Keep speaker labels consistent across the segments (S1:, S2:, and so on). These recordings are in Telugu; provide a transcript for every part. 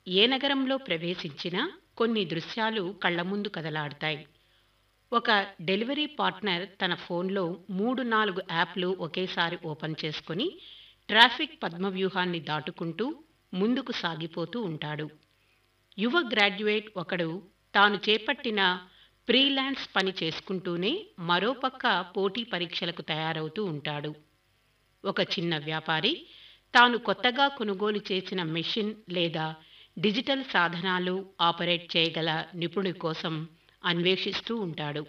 S1: ఏ నగరంలో ప్రవేశించినా కొన్ని దృశ్యాలు కళ్ల ముందు కదలాడతాయి ఒక డెలివరీ పార్ట్నర్ తన ఫోన్లో మూడు నాలుగు యాప్లు ఒకేసారి ఓపెన్ చేసుకుని ట్రాఫిక్ పద్మవ్యూహాన్ని దాటుకుంటూ ముందుకు సాగిపోతూ ఉంటాడు యువ గ్రాడ్యుయేట్ ఒకడు తాను చేపట్టిన ఫ్రీలాన్స్ పని చేసుకుంటూనే మరోపక్క పోటీ పరీక్షలకు తయారవుతూ ఉంటాడు ఒక చిన్న వ్యాపారి తాను కొత్తగా కొనుగోలు చేసిన మెషిన్ లేదా డిజిటల్ సాధనాలు ఆపరేట్ చేయగల నిపుణుడి కోసం అన్వేషిస్తూ ఉంటాడు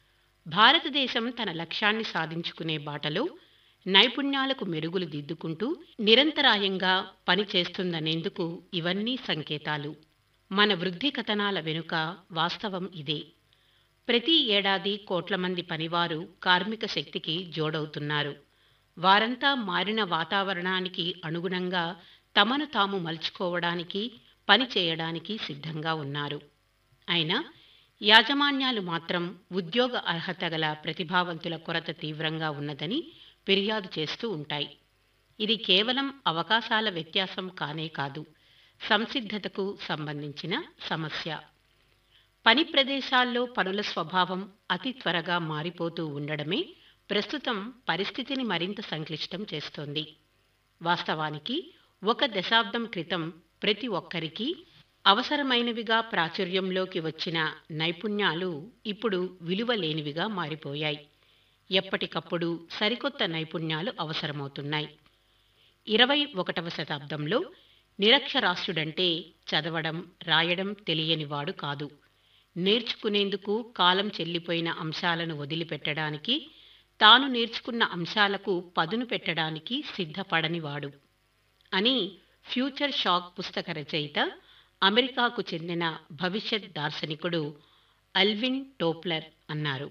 S1: భారతదేశం తన లక్ష్యాన్ని సాధించుకునే బాటలో నైపుణ్యాలకు మెరుగులు దిద్దుకుంటూ నిరంతరాయంగా పని చేస్తుందనేందుకు ఇవన్నీ సంకేతాలు మన వృద్ధి కథనాల వెనుక వాస్తవం ఇదే ప్రతి ఏడాది కోట్ల మంది పనివారు కార్మిక శక్తికి జోడవుతున్నారు వారంతా మారిన వాతావరణానికి అనుగుణంగా తమను తాము మలుచుకోవడానికి పని చేయడానికి సిద్ధంగా ఉన్నారు అయినా యాజమాన్యాలు మాత్రం ఉద్యోగ అర్హత గల ప్రతిభావంతుల కొరత తీవ్రంగా ఉన్నదని ఫిర్యాదు చేస్తూ ఉంటాయి ఇది కేవలం అవకాశాల వ్యత్యాసం కానే కాదు సంసిద్ధతకు సంబంధించిన సమస్య పని ప్రదేశాల్లో పనుల స్వభావం అతి త్వరగా మారిపోతూ ఉండడమే ప్రస్తుతం పరిస్థితిని మరింత సంక్లిష్టం చేస్తోంది వాస్తవానికి ఒక దశాబ్దం క్రితం ప్రతి ఒక్కరికి అవసరమైనవిగా ప్రాచుర్యంలోకి వచ్చిన నైపుణ్యాలు ఇప్పుడు విలువ లేనివిగా మారిపోయాయి ఎప్పటికప్పుడు సరికొత్త నైపుణ్యాలు అవసరమవుతున్నాయి ఇరవై ఒకటవ శతాబ్దంలో నిరక్షరాస్యుడంటే చదవడం రాయడం తెలియనివాడు కాదు నేర్చుకునేందుకు కాలం చెల్లిపోయిన అంశాలను వదిలిపెట్టడానికి తాను నేర్చుకున్న అంశాలకు పదును పెట్టడానికి సిద్ధపడనివాడు అని ఫ్యూచర్ షాక్ పుస్తక రచయిత అమెరికాకు చెందిన భవిష్యత్ దార్శనికుడు అల్విన్ టోప్లర్ అన్నారు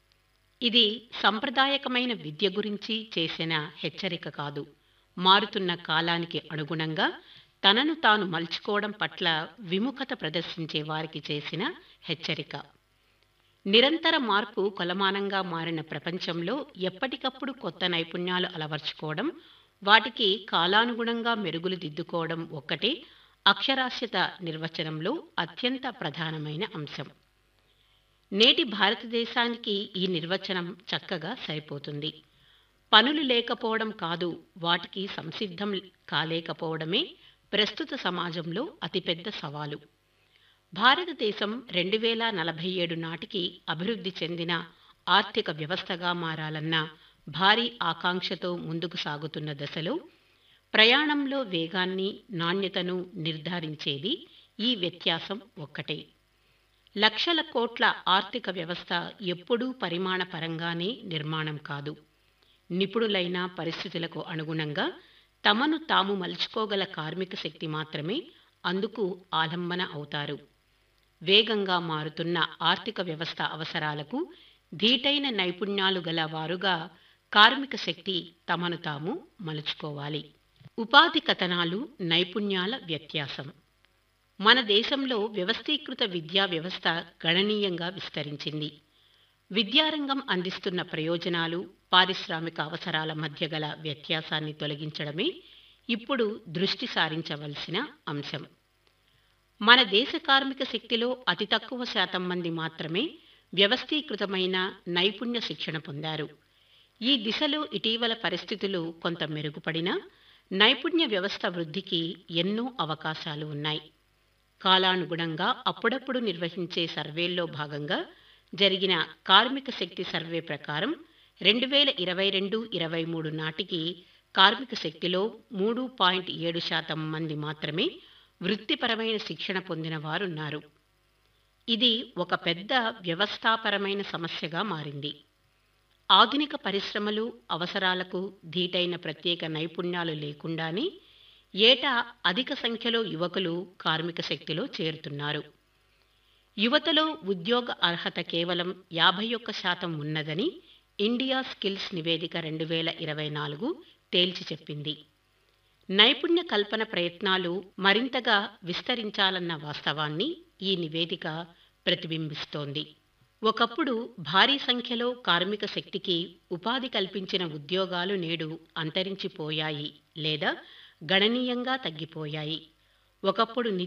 S1: ఇది సంప్రదాయకమైన విద్య గురించి చేసిన హెచ్చరిక కాదు మారుతున్న కాలానికి అనుగుణంగా తనను తాను మలుచుకోవడం పట్ల విముఖత ప్రదర్శించే వారికి చేసిన హెచ్చరిక నిరంతర మార్పు కొలమానంగా మారిన ప్రపంచంలో ఎప్పటికప్పుడు కొత్త నైపుణ్యాలు అలవర్చుకోవడం వాటికి కాలానుగుణంగా మెరుగులు దిద్దుకోవడం ఒక్కటే అక్షరాస్యత నిర్వచనంలో అత్యంత ప్రధానమైన అంశం నేటి భారతదేశానికి ఈ నిర్వచనం చక్కగా సరిపోతుంది పనులు లేకపోవడం కాదు వాటికి సంసిద్ధం కాలేకపోవడమే ప్రస్తుత సమాజంలో అతిపెద్ద సవాలు భారతదేశం రెండు వేల నలభై ఏడు నాటికి అభివృద్ధి చెందిన ఆర్థిక వ్యవస్థగా మారాలన్న భారీ ఆకాంక్షతో ముందుకు సాగుతున్న దశలో ప్రయాణంలో వేగాన్ని నాణ్యతను నిర్ధారించేది ఈ వ్యత్యాసం ఒక్కటే లక్షల కోట్ల ఆర్థిక వ్యవస్థ ఎప్పుడూ పరిమాణ పరంగానే నిర్మాణం కాదు నిపుణులైన పరిస్థితులకు అనుగుణంగా తమను తాము మలుచుకోగల కార్మిక శక్తి మాత్రమే అందుకు ఆలంబన అవుతారు వేగంగా మారుతున్న ఆర్థిక వ్యవస్థ అవసరాలకు ధీటైన నైపుణ్యాలు గల వారుగా కార్మిక శక్తి తమను తాము మలుచుకోవాలి ఉపాధి కథనాలు నైపుణ్యాల వ్యత్యాసం మన దేశంలో వ్యవస్థీకృత విద్యా వ్యవస్థ గణనీయంగా విస్తరించింది విద్యారంగం అందిస్తున్న ప్రయోజనాలు పారిశ్రామిక అవసరాల మధ్య గల వ్యత్యాసాన్ని తొలగించడమే ఇప్పుడు దృష్టి సారించవలసిన అంశం మన దేశ కార్మిక శక్తిలో అతి తక్కువ శాతం మంది మాత్రమే వ్యవస్థీకృతమైన నైపుణ్య శిక్షణ పొందారు ఈ దిశలో ఇటీవల పరిస్థితులు కొంత మెరుగుపడినా నైపుణ్య వ్యవస్థ వృద్ధికి ఎన్నో అవకాశాలు ఉన్నాయి కాలానుగుణంగా అప్పుడప్పుడు నిర్వహించే సర్వేల్లో భాగంగా జరిగిన కార్మిక శక్తి సర్వే ప్రకారం రెండు వేల ఇరవై రెండు ఇరవై మూడు నాటికి కార్మిక శక్తిలో మూడు పాయింట్ ఏడు శాతం మంది మాత్రమే వృత్తిపరమైన శిక్షణ పొందిన వారున్నారు ఇది ఒక పెద్ద వ్యవస్థాపరమైన సమస్యగా మారింది ఆధునిక పరిశ్రమలు అవసరాలకు ధీటైన ప్రత్యేక నైపుణ్యాలు లేకుండానే ఏటా అధిక సంఖ్యలో యువకులు కార్మిక శక్తిలో చేరుతున్నారు యువతలో ఉద్యోగ అర్హత కేవలం యాభై ఒక్క శాతం ఉన్నదని ఇండియా స్కిల్స్ నివేదిక రెండు వేల ఇరవై నాలుగు తేల్చి చెప్పింది నైపుణ్య కల్పన ప్రయత్నాలు మరింతగా విస్తరించాలన్న వాస్తవాన్ని ఈ నివేదిక ప్రతిబింబిస్తోంది ఒకప్పుడు భారీ సంఖ్యలో కార్మిక శక్తికి ఉపాధి కల్పించిన ఉద్యోగాలు నేడు అంతరించిపోయాయి లేదా గణనీయంగా తగ్గిపోయాయి ఒకప్పుడు